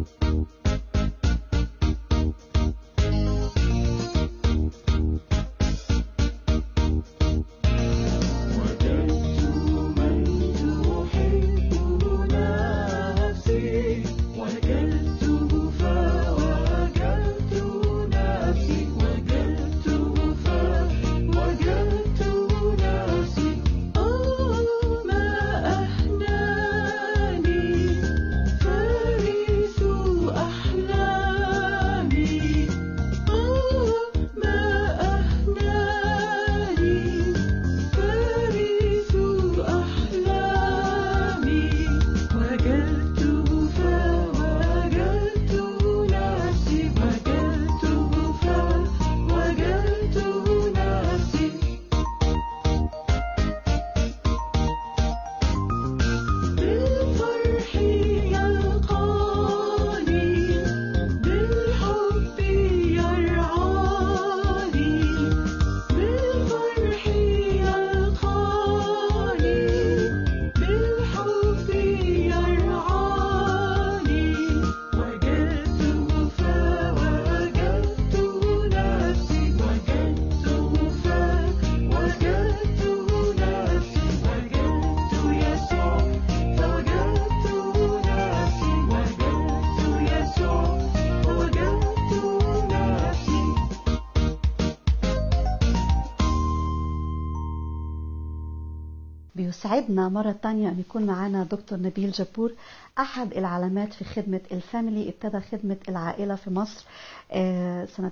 بيسعدنا مرة تانية أن يكون معنا دكتور نبيل جبور أحد العلامات في خدمة الفاميلي ابتدى خدمة العائلة في مصر آه، سنة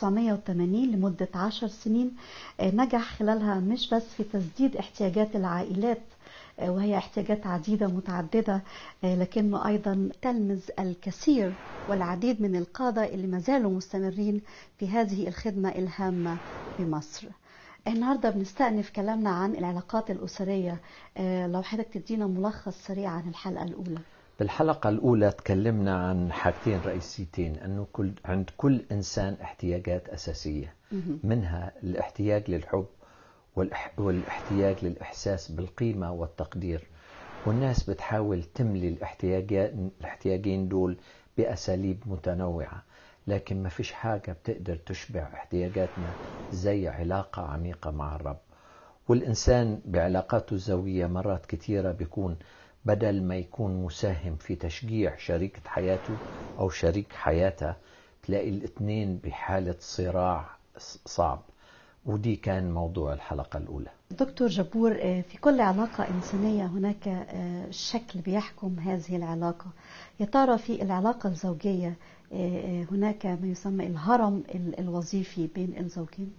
1980 لمدة 10 سنين آه، نجح خلالها مش بس في تسديد احتياجات العائلات آه، وهي احتياجات عديدة متعددة آه، لكنه أيضا تلمذ الكثير والعديد من القادة اللي ما زالوا مستمرين في هذه الخدمة الهامة في مصر النهارده بنستأنف كلامنا عن العلاقات الأسرية آه، لو حضرتك تدينا ملخص سريع عن الحلقة الأولى بالحلقة الأولى تكلمنا عن حاجتين رئيسيتين أنه كل عند كل إنسان احتياجات أساسية مهم. منها الاحتياج للحب والإح- والاحتياج للإحساس بالقيمة والتقدير والناس بتحاول تملي الاحتياجات الاحتياجين دول بأساليب متنوعة لكن ما فيش حاجة بتقدر تشبع احتياجاتنا زي علاقة عميقة مع الرب والإنسان بعلاقاته الزوجية مرات كتيرة بيكون بدل ما يكون مساهم في تشجيع شريكة حياته أو شريك حياتها تلاقي الاثنين بحالة صراع ص- صعب ودي كان موضوع الحلقة الأولى دكتور جبور آه، في كل علاقة إنسانية هناك آه، شكل بيحكم هذه العلاقة يا ترى في العلاقة الزوجية آه، آه، هناك ما يسمى الهرم ال- الوظيفي بين الزوجين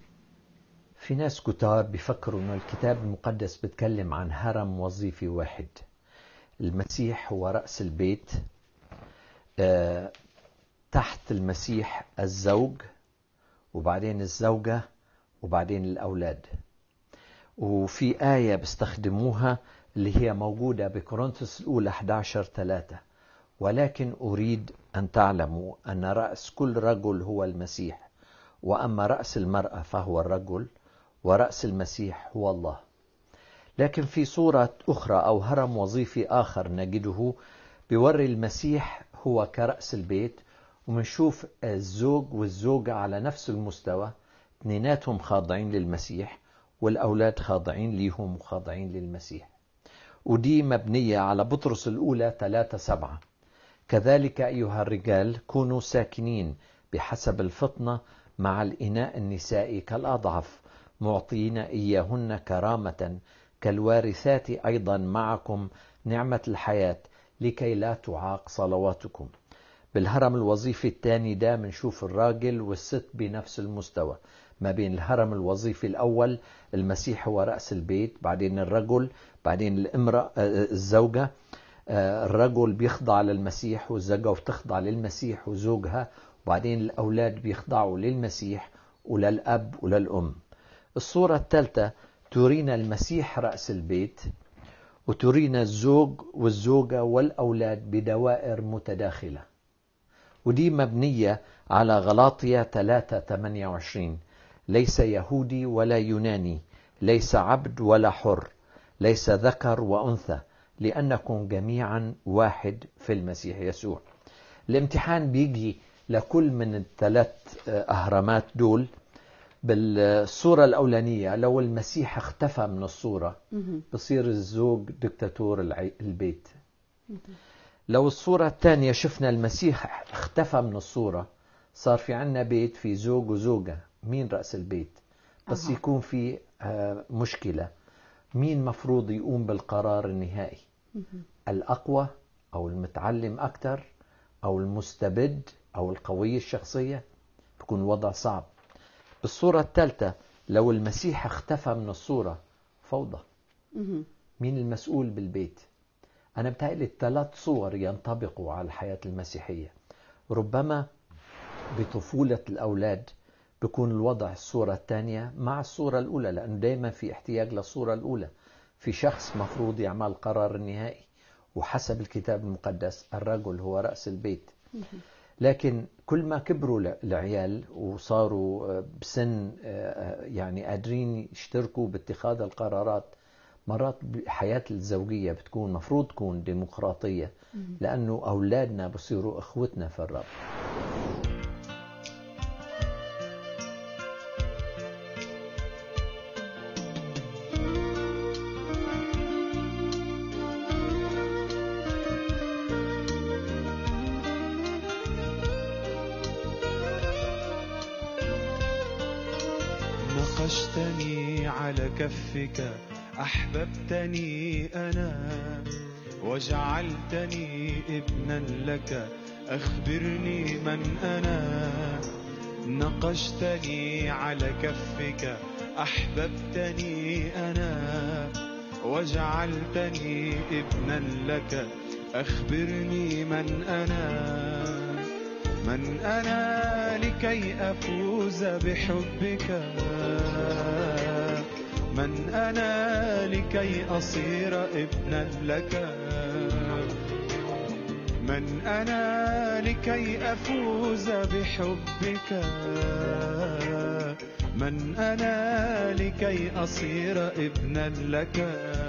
في ناس كتار بيفكروا انه الكتاب المقدس بيتكلم عن هرم وظيفي واحد المسيح هو رأس البيت آه، تحت المسيح الزوج وبعدين الزوجة وبعدين الأولاد وفي آية بيستخدموها اللي هي موجودة بكورنثوس الأولى 11 3 ولكن أريد أن تعلموا أن رأس كل رجل هو المسيح وأما رأس المرأة فهو الرجل ورأس المسيح هو الله لكن في صورة أخرى أو هرم وظيفي آخر نجده بيوري المسيح هو كرأس البيت ومنشوف الزوج والزوجة على نفس المستوى اثنيناتهم خاضعين للمسيح والأولاد خاضعين ليهم وخاضعين للمسيح ودي مبنية على بطرس الأولى 3 سبعة كذلك أيها الرجال كونوا ساكنين بحسب الفطنة مع الإناء النسائي كالأضعف معطين إياهن كرامة كالوارثات أيضا معكم نعمة الحياة لكي لا تعاق صلواتكم بالهرم الوظيفي الثاني ده بنشوف الراجل والست بنفس المستوى ما بين الهرم الوظيفي الأول المسيح هو رأس البيت بعدين الرجل بعدين الامرأة آه، الزوجة آه، الرجل بيخضع للمسيح والزوجة بتخضع للمسيح وزوجها وبعدين الأولاد بيخضعوا للمسيح وللأب وللأم الصورة الثالثة ترينا المسيح رأس البيت وترينا الزوج والزوجة والأولاد بدوائر متداخلة ودي مبنية على غلاطية 3 28 ليس يهودي ولا يوناني ليس عبد ولا حر ليس ذكر وأنثى لأنكم جميعا واحد في المسيح يسوع الامتحان بيجي لكل من الثلاث أهرامات دول بالصورة الأولانية لو المسيح اختفى من الصورة بصير الزوج دكتاتور البيت لو الصورة الثانية شفنا المسيح اختفى من الصورة صار في عنا بيت في زوج وزوجة مين رأس البيت بس أه. يكون في مشكلة مين مفروض يقوم بالقرار النهائي الأقوى أو المتعلم أكثر أو المستبد أو القوي الشخصية بكون الوضع صعب بالصورة الثالثة لو المسيح اختفى من الصورة فوضى مين المسؤول بالبيت أنا بتهيألي الثلاث صور ينطبقوا على الحياة المسيحية ربما بطفولة الأولاد بيكون الوضع الصورة الثانية مع الصورة الأولى لأنه دائما في احتياج للصورة الأولى في شخص مفروض يعمل القرار النهائي وحسب الكتاب المقدس الرجل هو رأس البيت لكن كل ما كبروا العيال وصاروا بسن يعني قادرين يشتركوا باتخاذ القرارات مرات حياة الزوجية بتكون مفروض تكون ديمقراطية لأنه أولادنا بصيروا إخوتنا في الرب نقشتني على كفك أحببتني أنا وجعلتني ابنا لك أخبرني من أنا نقشتني على كفك أحببتني أنا وجعلتني ابنا لك أخبرني من أنا من أنا لكي أفوز بحبك من أنا لكي أصير ابنا لك من أنا لكي أفوز بحبك من أنا لكي أصير ابنا لك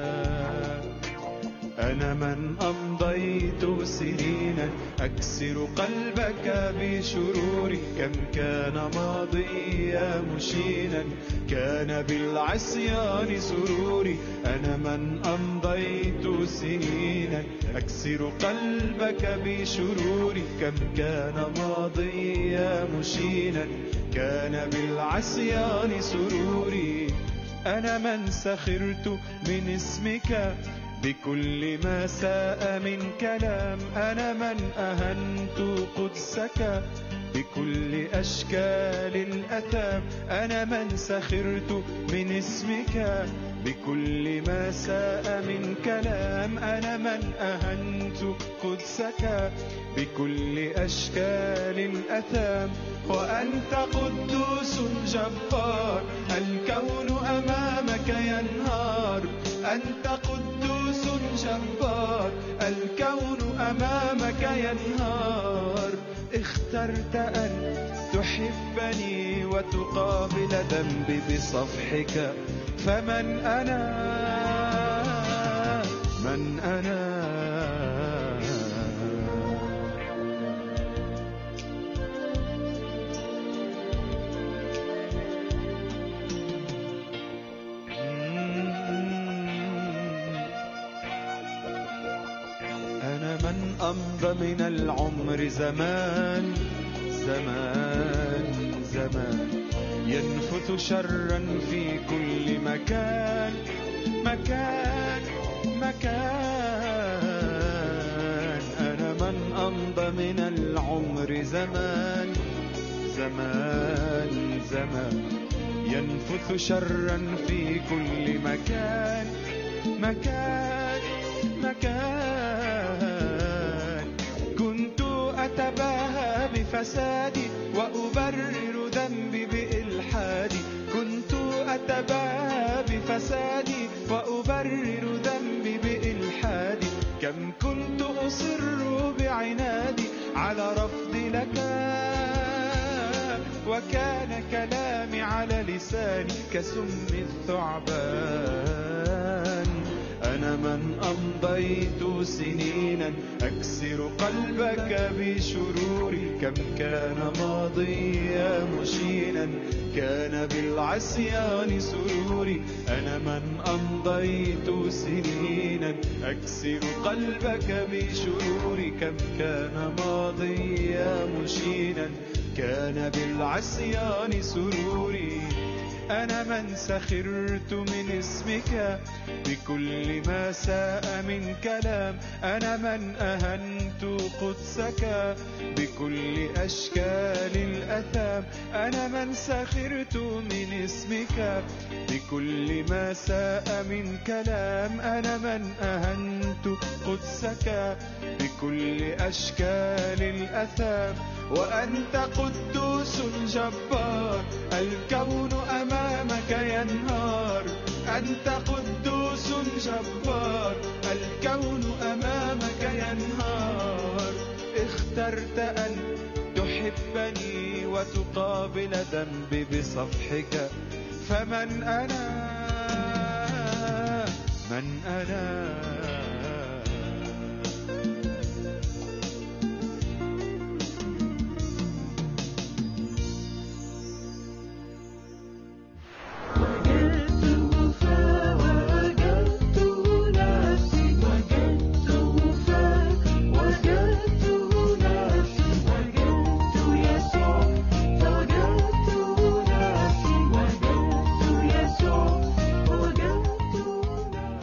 أنا من أمضيت سنينا أكسر قلبك بشروري كم كان ماضيا مشينا كان بالعصيان سروري أنا من أمضيت سنينا أكسر قلبك بشروري كم كان ماضيا مشينا كان بالعصيان سروري أنا من سخرت من اسمك بكل ما ساء من كلام أنا من أهنت قدسك بكل أشكال الأثام أنا من سخرت من اسمك بكل ما ساء من كلام أنا من أهنت قدسك بكل أشكال الأثام وأنت قدوس جبار الكون أمامك ينهار أنت قدوس جبار الكون أمامك ينهار اخترت أن تحبني وتقابل ذنبي بصفحك فمن أنا من أنا أنا من أمضى من العمر زمان زمان زمان ينفث شرا في كل مكان مكان مكان أنا من أمضى من العمر زمان زمان زمان ينفث شرا في كل مكان مكان مكان كنت أتباهى بفسادي وأبرر ذنبي بإلحادي كنت أتباهى بفسادي وأبرر ذنبي بإلحادي كم كنت أصر بعنادي على رفض لك وكان كلامي على لساني كسم الثعبان أنا من أمضيت سنينا أكسر قلبك بشروري كم كان ماضيا مشينا كان بالعصيان سروري أنا من أمضيت سنينا أكسر قلبك بشروري كم كان ماضيا مشينا كان بالعصيان سروري أنا من سخرت من اسمك بكل ما ساء من كلام أنا من أهنت قدسك بكل أشكال الأثام أنا من سخرت من اسمك بكل ما ساء من كلام أنا من أهنت قدسك بكل أشكال الأثام وأنت قدوس جبار الكون أمامك ينهار أنت قدوس جبار الكون أمامك ينهار اخترت أن تحبني وتقابل ذنبي بصفحك فمن أنا من أنا وجدت وفاء وجدت نفسي وجدت وفاء وجدت نفسي وجدت يسوع فوجدت نفسي وجدت يسوع وجدت نفسي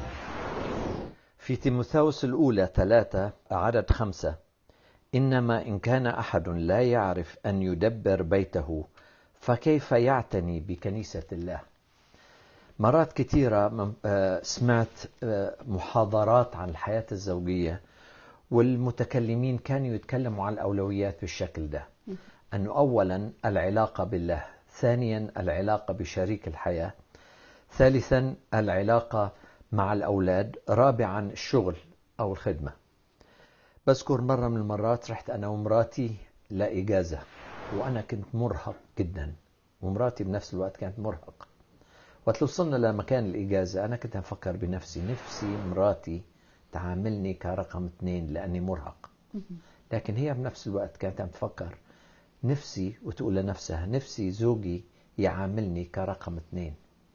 في تيموثاوس الأولى ثلاثة عدد خمسة إنما إن كان أحد لا يعرف أن يدبر بيته فكيف يعتني بكنيسة الله مرات كثيرة من- آه، سمعت آه، محاضرات عن الحياة الزوجية والمتكلمين كانوا يتكلموا عن الأولويات بالشكل ده أنه أولا العلاقة بالله ثانيا العلاقة بشريك الحياة ثالثا العلاقة مع الأولاد رابعا الشغل أو الخدمة بذكر مرة من المرات رحت أنا ومراتي لإجازة وأنا كنت مرهق جدا ومراتي بنفس الوقت كانت مرهقة وقت وصلنا لمكان الإجازة أنا كنت أفكر بنفسي نفسي مراتي تعاملني كرقم اثنين لأني مرهق لكن هي بنفس الوقت كانت عم تفكر نفسي وتقول لنفسها نفسي زوجي يعاملني كرقم اثنين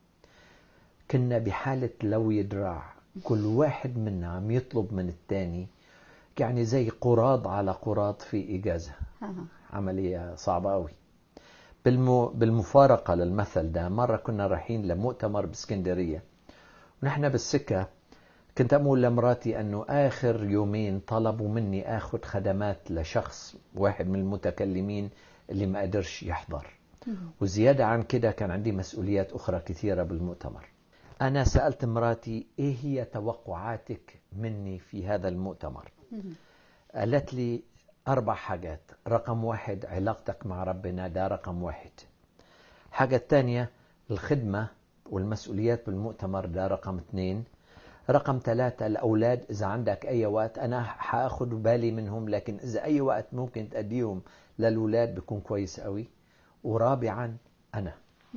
كنا بحالة لو يدراع كل واحد منا عم يطلب من الثاني يعني زي قراض على قراض في إجازة ها. عملية صعبة أوي بالمو بالمفارقة للمثل ده مرة كنا رايحين لمؤتمر باسكندرية ونحن بالسكة كنت أقول لمراتي أنه آخر يومين طلبوا مني آخذ خدمات لشخص واحد من المتكلمين اللي ما قدرش يحضر وزيادة عن كده كان عندي مسؤوليات أخرى كثيرة بالمؤتمر أنا سألت مراتي إيه هي توقعاتك مني في هذا المؤتمر قالت لي أربع حاجات رقم واحد علاقتك مع ربنا ده رقم واحد حاجة الثانية الخدمة والمسؤوليات بالمؤتمر ده رقم اثنين رقم ثلاثة الأولاد إذا عندك أي وقت أنا حأخذ بالي منهم لكن إذا أي وقت ممكن تأديهم للأولاد بيكون كويس قوي ورابعا أنا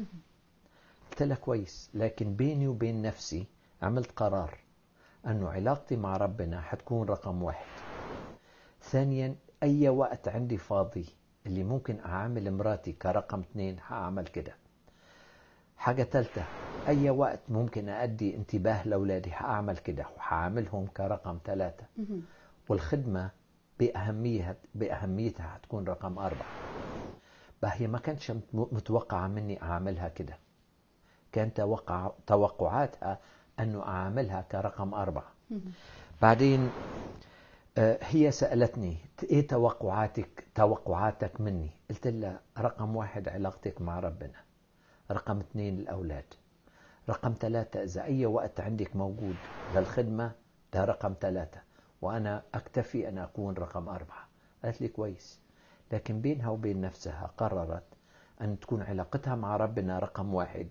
قلت لها كويس لكن بيني وبين نفسي عملت قرار أنه علاقتي مع ربنا حتكون رقم واحد ثانيا أي وقت عندي فاضي اللي ممكن أعامل مراتي كرقم اثنين حأعمل كده حاجة ثالثة أي وقت ممكن أدي انتباه لأولادي حأعمل كده وحأعملهم كرقم ثلاثة والخدمة بأهمية بأهميتها هتكون رقم أربعة بقى هي ما كانتش مت- متوقعة مني أعملها كده كان توقع توقعاتها أنه أعملها كرقم أربعة بعدين آه، هي سألتني إيه توقعاتك توقعاتك مني قلت لها رقم واحد علاقتك مع ربنا رقم اثنين الأولاد رقم ثلاثة إذا أي وقت عندك موجود للخدمة ده رقم ثلاثة وأنا أكتفي أن أكون رقم أربعة قالت لي كويس لكن بينها وبين نفسها قررت أن تكون علاقتها مع ربنا رقم واحد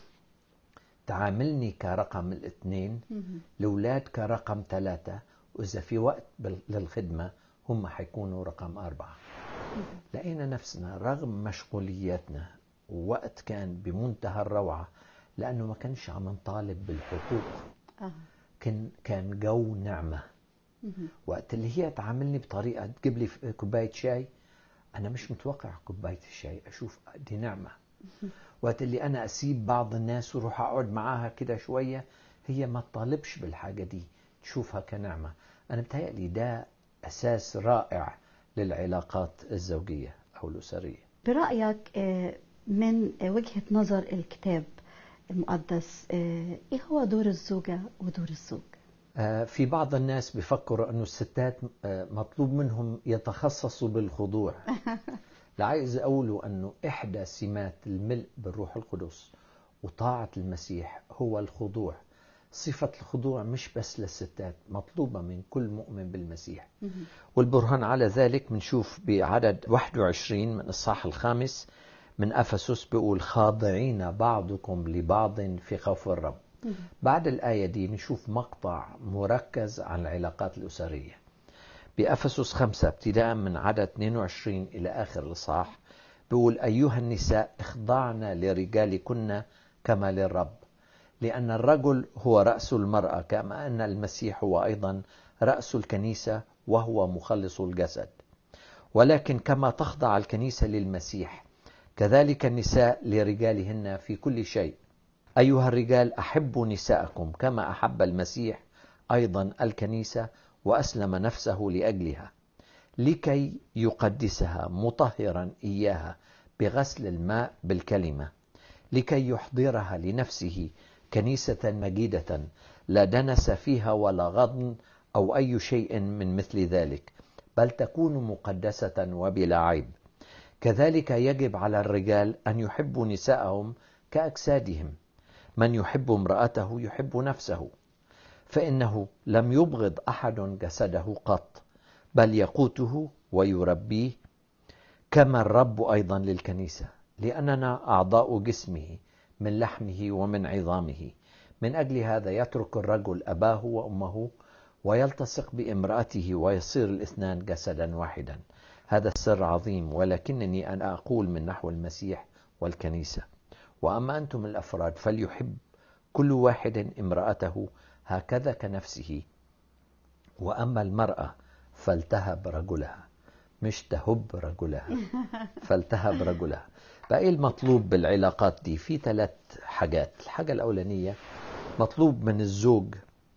تعاملني كرقم الاثنين الأولاد كرقم ثلاثة وإذا في وقت بال- للخدمة هم حيكونوا رقم أربعة لقينا نفسنا رغم مشغولياتنا ووقت كان بمنتهى الروعة لأنه ما كانش عم نطالب بالحقوق آه. كان كان جو نعمة مهم. وقت اللي هي تعاملني بطريقة تجيب لي كوباية شاي أنا مش متوقع كوباية الشاي أشوف دي نعمة وقت اللي أنا أسيب بعض الناس وروح أقعد معاها كده شوية هي ما تطالبش بالحاجة دي تشوفها كنعمة أنا بتهيألي ده أساس رائع للعلاقات الزوجية أو الأسرية برأيك آه، من آه، وجهة نظر الكتاب المقدس آه، ايه هو دور الزوجة ودور الزوج؟ آه، في بعض الناس بيفكروا أنه الستات آه، مطلوب منهم يتخصصوا بالخضوع لا عايز أقوله أنه إحدى سمات الملء بالروح القدس وطاعة المسيح هو الخضوع صفة الخضوع مش بس للستات مطلوبة من كل مؤمن بالمسيح مهم. والبرهان على ذلك بنشوف بعدد 21 من الصح الخامس من أفسس بيقول خاضعين بعضكم لبعض في خوف الرب مهم. بعد الآية دي بنشوف مقطع مركز عن العلاقات الأسرية بأفسس خمسة ابتداء من عدد 22 إلى آخر الإصحاح بيقول أيها النساء اخضعن لرجالكن كما للرب لأن الرجل هو رأس المرأة كما أن المسيح هو أيضا رأس الكنيسة وهو مخلص الجسد ولكن كما تخضع الكنيسة للمسيح كذلك النساء لرجالهن في كل شيء أيها الرجال أحبوا نساءكم كما أحب المسيح أيضا الكنيسة وأسلم نفسه لأجلها لكي يقدسها مطهرا إياها بغسل الماء بالكلمة لكي يحضرها لنفسه كنيسة مجيدة لا دنس فيها ولا غضن أو أي شيء من مثل ذلك بل تكون مقدسة وبلا عيب كذلك يجب على الرجال أن يحبوا نساءهم كأجسادهم من يحب امرأته يحب نفسه فإنه لم يبغض أحد جسده قط بل يقوته ويربيه كما الرب أيضا للكنيسة لأننا أعضاء جسمه من لحمه ومن عظامه من أجل هذا يترك الرجل أباه وأمه ويلتصق بامرأته ويصير الاثنان جسدا واحدا هذا السر عظيم ولكنني أنا أقول من نحو المسيح والكنيسة وأما أنتم الأفراد فليحب كل واحد امرأته هكذا كنفسه وأما المرأة فلتهب رجلها مش تهب رجلها فلتهب رجلها بقى المطلوب بالعلاقات دي في ثلاث حاجات الحاجة الأولانية مطلوب من الزوج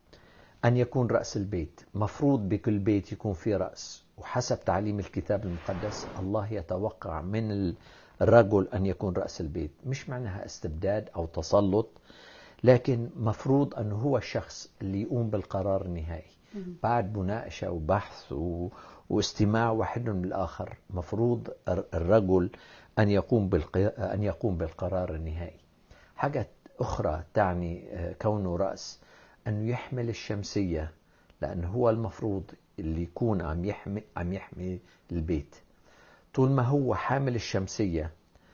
أن يكون رأس البيت مفروض بكل بيت يكون في رأس وحسب تعليم الكتاب المقدس الله يتوقع من الرجل أن يكون رأس البيت مش معناها استبداد أو تسلط لكن مفروض أنه هو الشخص اللي يقوم بالقرار النهائي بعد مناقشة وبحث و... واستماع واحد من الآخر مفروض الرجل أن يقوم بالق... أن يقوم بالقرار النهائي حاجة أخرى تعني كونه رأس أنه يحمل الشمسية لأنه هو المفروض اللي يكون عم يحمي عم يحمي البيت طول ما هو حامل الشمسية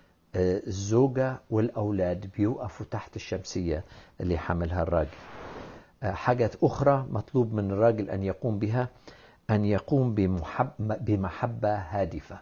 الزوجة والأولاد بيوقفوا تحت الشمسية اللي حملها الراجل حاجة أخرى مطلوب من الراجل أن يقوم بها أن يقوم بمحب بمحبة هادفة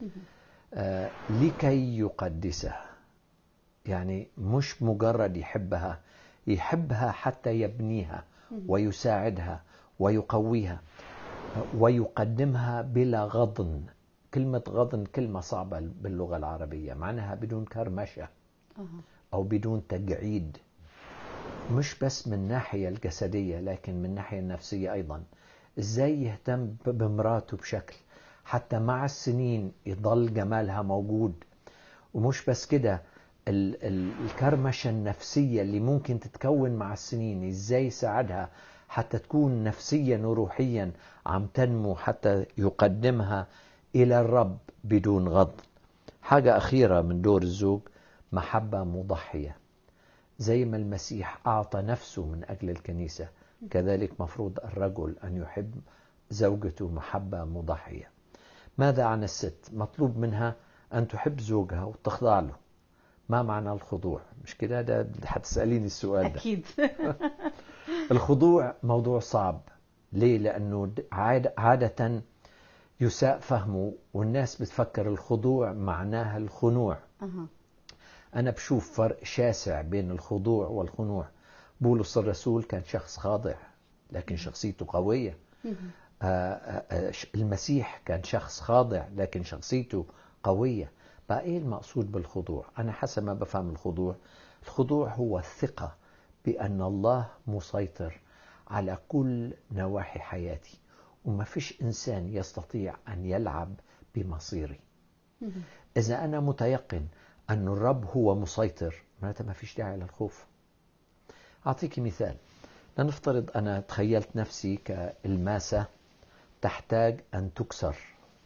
لكي يقدسها يعني مش مجرد يحبها يحبها حتى يبنيها ويساعدها ويقويها ويقدمها بلا غضن كلمة غضن كلمة صعبة باللغة العربية معناها بدون كرمشة أو بدون تجعيد مش بس من الناحية الجسدية لكن من الناحية النفسية أيضا إزاي يهتم بمراته بشكل حتى مع السنين يضل جمالها موجود ومش بس كده الكرمشة النفسية اللي ممكن تتكون مع السنين إزاي يساعدها حتى تكون نفسيا وروحيا عم تنمو حتى يقدمها إلى الرب بدون غض حاجة أخيرة من دور الزوج محبة مضحية زي ما المسيح أعطى نفسه من أجل الكنيسة كذلك مفروض الرجل أن يحب زوجته محبة مضحية ماذا عن الست مطلوب منها أن تحب زوجها وتخضع له ما معنى الخضوع مش كده ده حتسأليني السؤال ده أكيد الخضوع موضوع صعب ليه لأنه عادة يساء فهمه والناس بتفكر الخضوع معناها الخنوع أها. أنا بشوف فرق شاسع بين الخضوع والخنوع بولس الرسول كان شخص خاضع لكن شخصيته قوية آه، آه، آه، ش- المسيح كان شخص خاضع لكن شخصيته قوية بقى إيه المقصود بالخضوع أنا حسب ما بفهم الخضوع الخضوع هو الثقة بأن الله مسيطر على كل نواحي حياتي وما فيش إنسان يستطيع أن يلعب بمصيري إذا أنا متيقن أن الرب هو مسيطر معناتها ما فيش داعي للخوف أعطيك مثال لنفترض أنا تخيلت نفسي كالماسة تحتاج أن تكسر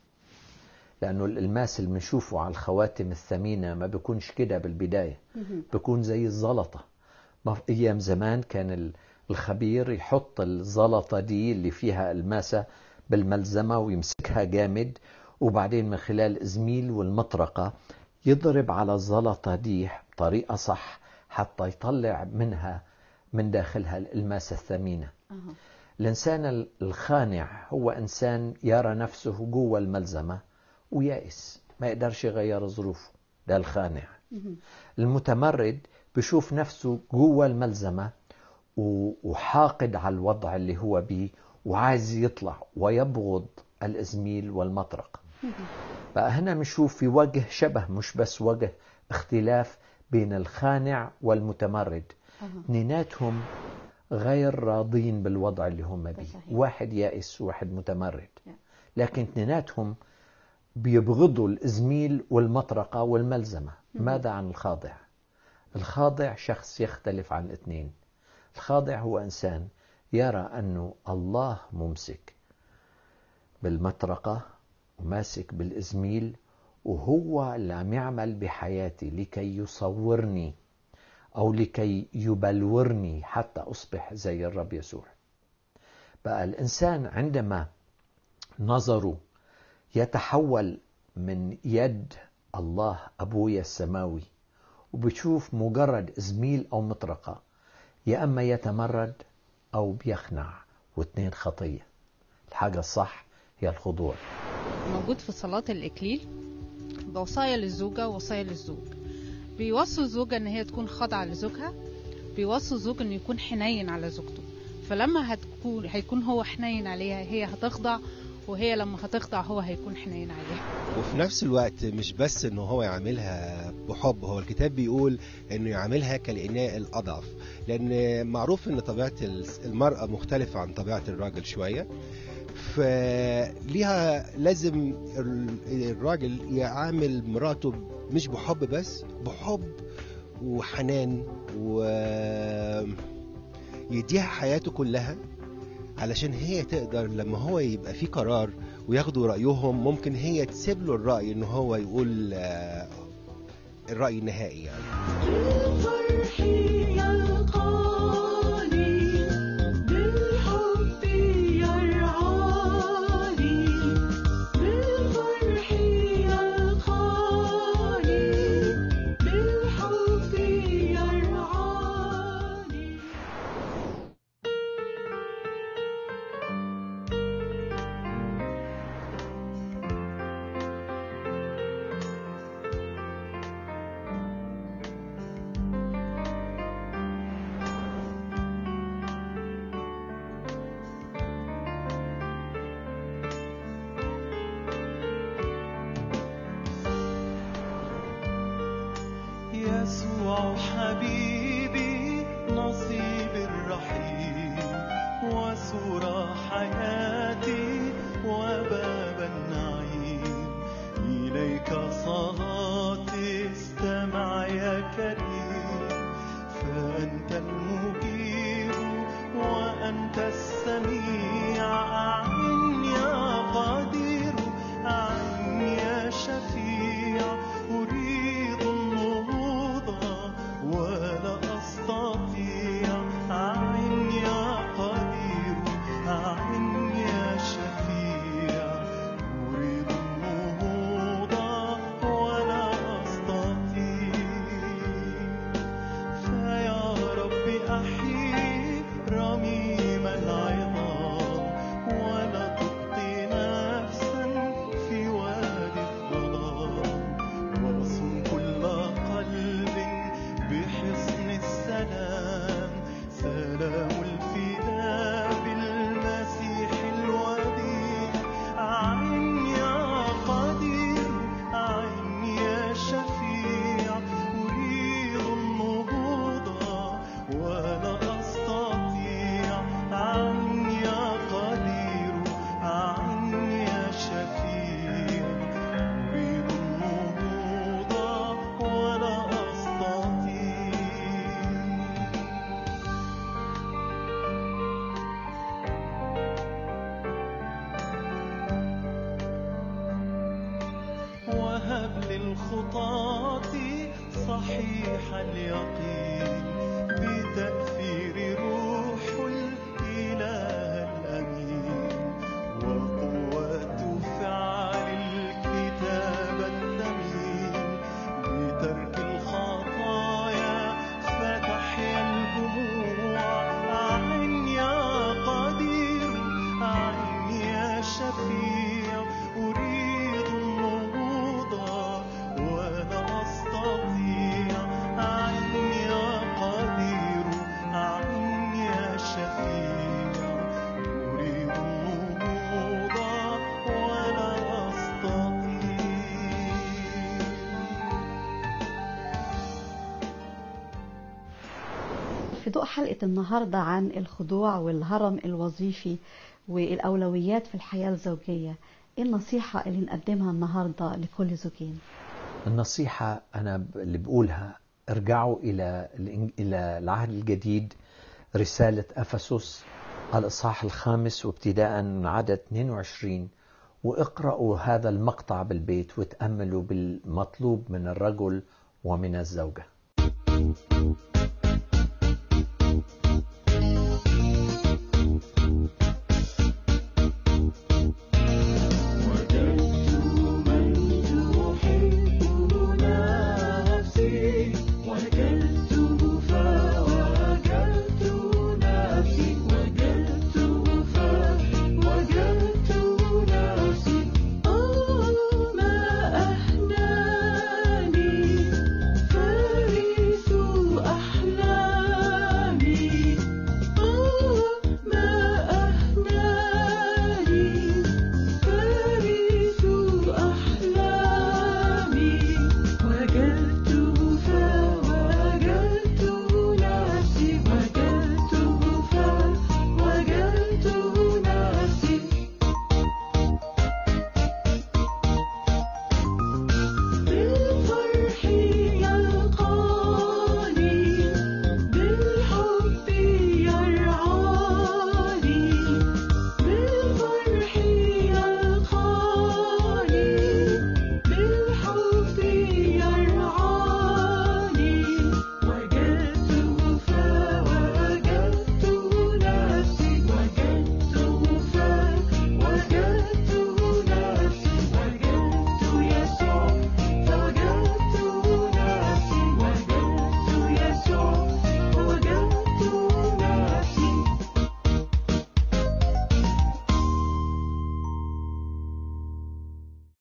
لأنه الإلماس اللي بنشوفه على الخواتم الثمينة ما بيكونش كده بالبداية بيكون زي الزلطة ما في أيام زمان كان ال- الخبير يحط الزلطة دي اللي فيها الماسة بالملزمة ويمسكها جامد وبعدين من خلال إزميل والمطرقة يضرب على الزلطة دي بطريقة صح حتى يطلع منها من داخلها الإلماسة الثمينة أها. الإنسان ال- الخانع هو إنسان يرى نفسه جوا الملزمة ويائس ما يقدرش يغير ظروفه ده الخانع المتمرد بيشوف نفسه جوا الملزمة و- وحاقد على الوضع اللي هو بيه وعايز يطلع ويبغض الإزميل والمطرق بقى هنا بنشوف في وجه شبه مش بس وجه اختلاف بين الخانع والمتمرد أها. اثنيناتهم غير راضين بالوضع اللي هم بيه صحيح. واحد يائس وواحد متمرد Yeah. لكن اثنيناتهم بيبغضوا الإزميل والمطرقة والملزمة ماذا عن الخاضع الخاضع شخص يختلف عن الاثنين الخاضع هو إنسان يرى أنه الله ممسك بالمطرقة وماسك بالإزميل وهو اللي عم يعمل بحياتي لكي يصورني أو لكي يبلورني حتى أصبح زي الرب يسوع بقى الإنسان عندما نظره يتحول من يد الله أبويا السماوي وبتشوف مجرد زميل أو مطرقة يا أما يتمرد أو بيخنع واثنين خطية الحاجة الصح هي الخضوع موجود في صلاة الإكليل بوصايا للزوجة ووصايا للزوج بيوصوا الزوجة إن هي تكون خاضعة لزوجها بيوصوا الزوج إنه يكون حنين على زوجته فلما هتكون هيكون هو حنين عليها هي هتخضع وهي لما هتخضع هو هيكون حنين عليها وفي نفس الوقت مش بس انه هو يعملها بحب هو الكتاب بيقول انه يعملها كالاناء الاضعف لان معروف ان طبيعه المراه مختلفه عن طبيعه الراجل شويه فليها لازم الراجل يعامل مراته مش بحب بس بحب وحنان و يديها حياته كلها علشان هي تقدر لما هو يبقى في قرار وياخدوا رأيهم ممكن هي تسيب له الرأي ان هو يقول آه، الرأي النهائي يعني بالفرح يلقاني بالحب يرعاني بالفرح يلقاني بالحب يرعاني يسوع حبيبي نصيب الرحيم وسور حياتي وباب النعيم إليك صلاتي استمع يا كريم فأنت المجيب وأنت السميع أعن يا قدير أعن يا شفيع أريد النهوض ولا أستطيع أعن يا قدير أعن يا شفيع أريد النهوض ولا الخطاة صحيح اليقين بتأثير روح الإله الأمين وقوة فعل الكتاب الثمين بترك الخطايا فتحيا الجموع أعن يا قدير أعن يا شفيع أريد النهوض ولا أستطيع أعن يا قدير أعن يا شفيع أريد النهوض ولا أستطيع في ضوء حلقة النهاردة عن الخضوع والهرم الوظيفي والأولويات في الحياة الزوجية إيه النصيحة اللي نقدمها النهاردة لكل زوجين النصيحة أنا ب- اللي بقولها ارجعوا إلى الإن- إلى العهد الجديد رسالة أفسس الإصحاح الخامس وابتداء من عدد 22 واقرأوا هذا المقطع بالبيت وتأملوا بالمطلوب من الرجل ومن الزوجة